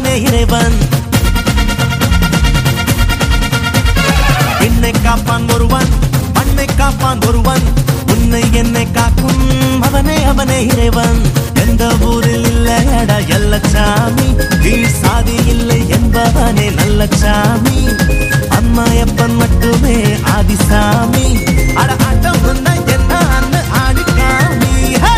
அவனே இறைவன் என்னை காப்பான் ஒருவன் மண்ணை காப்பான் ஒருவன் உன்னை என்னை காக்கும் அவனே அவனே இறைவன் எந்த ஊரில் இல்லையடா எல்லச்சாமி கீழ் சாதி இல்லை என்பவனே நல்ல சாமி அம்மாயப்பன் மட்டுமே ஆதிசாமி அட ஆட்டம் வந்தா என்ன அண்ணு ஆடிக்காமி ஹே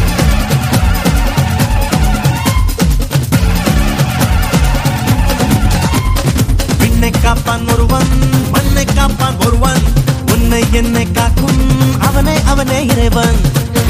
விண்ணை காப்பான் ஒருவன் மண்ணை காப்பான் ஒருவன் உன்னை என்னை காக்கும் அவனே அவனே இறைவன்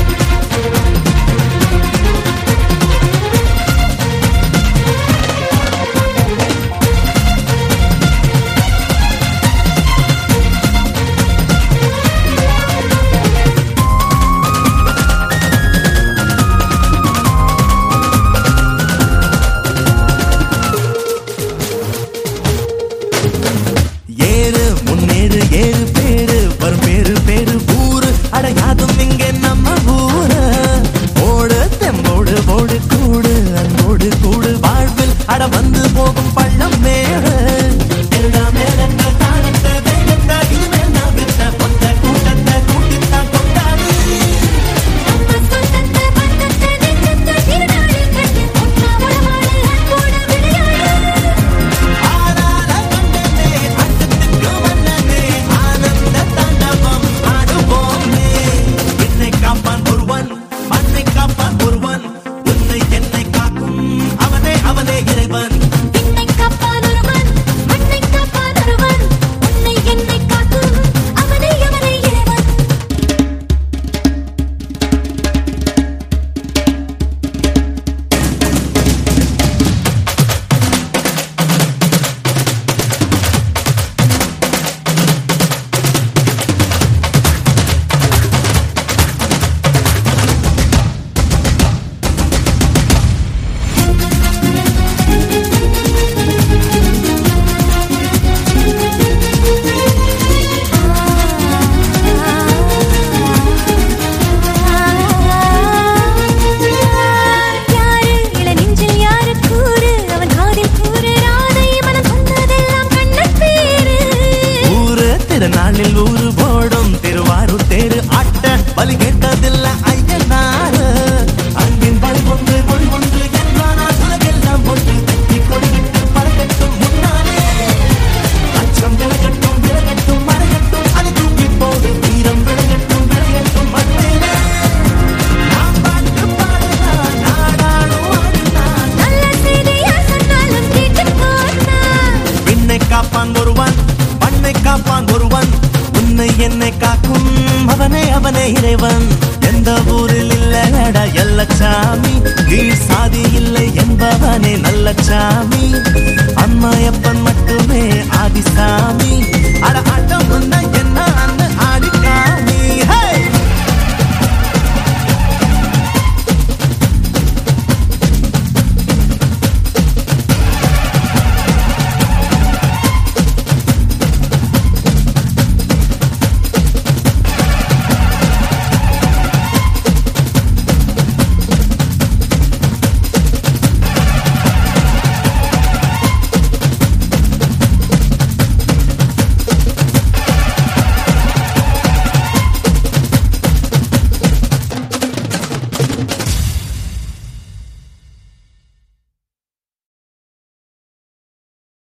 ஏறு முன்னேறு ஏறு பேரு வரும் பேரு பேரு ஊரு அடையாதும் இங்கே நம்ம ஊரு ஓடு தெம்போடு ஓடு கூடு அன்போடு கூடு வாழ்வில் அட வந்து போகும் பள்ளம் மேடு திருடா மேளங்கள் தாளத்தை வேகத்தை இனிமேல் நான் விட்ட மொத்த கூட்டத்தை கூட்டித்தான் கொண்டாடு நம்ம சொந்தத்தை பந்தத்தை நெஞ்சத்தை திருநாடு கண்டு ஒன்னா உறவாடு அன்போடு விளையாடு ஆரார கண்டனே அண்டத்துக்கு வந்தனே ஆனந்த தாண்டவம் ஆடுவோமே என்னை காப்பான் ஒருவன் மண்ணை காப்பான் ஒருவன் உன்னை என்னை காக்கும் அவனே அவனே இறைவன் விண்ணை காப்பான் ஒருவன் மண்ணை காப்பான் ஒருவன் உன்னை என்னை காக்கும் அவனை அவனை இறைவன் யாரு இள நெஞ்சில் யாரு கூறு அவன் காதில் கூறு ராதை மனம் சொன்னதெல்லாம் கண்ணன் பேரு ஊரு திருநாளில் ஊரு போடும் திருவாரூர் தேரு ஆட்ட பலி கேட்டதில்ல ஐயனாரு அன்பின் பல் ஒன்று மொழி ஒன்று என்றானால் உலகெல்லாம் ஒன்று தட்டி கொடியிட்டு பறக்கட்டும் முன்னாலே அச்சம் விலகட்டும் விலகட்டும் மறையட்டும் அது தூக்கி போடு வீரம் விளையட்டும் விளையட்டும் மண்ணிலே நாம் பாட்டு பாடலாம் நாடாளும் ஆடினான் நல்ல செய்தியா சொன்னாலும் கேட்டு போனா விண்ணை காப்பான் ஒருவன் மண்ணை காப்பான் ஒருவன் உன்னை என்னை காக்கும் அவனே அவனே இறைவன் எந்த ஊரில் இல்லடா எல்லச்சாமி கீழ் சாதி இல்லை என்பவனே நல்ல சாமி அம்மாயப்பன் மட்டுமே ஆதிசா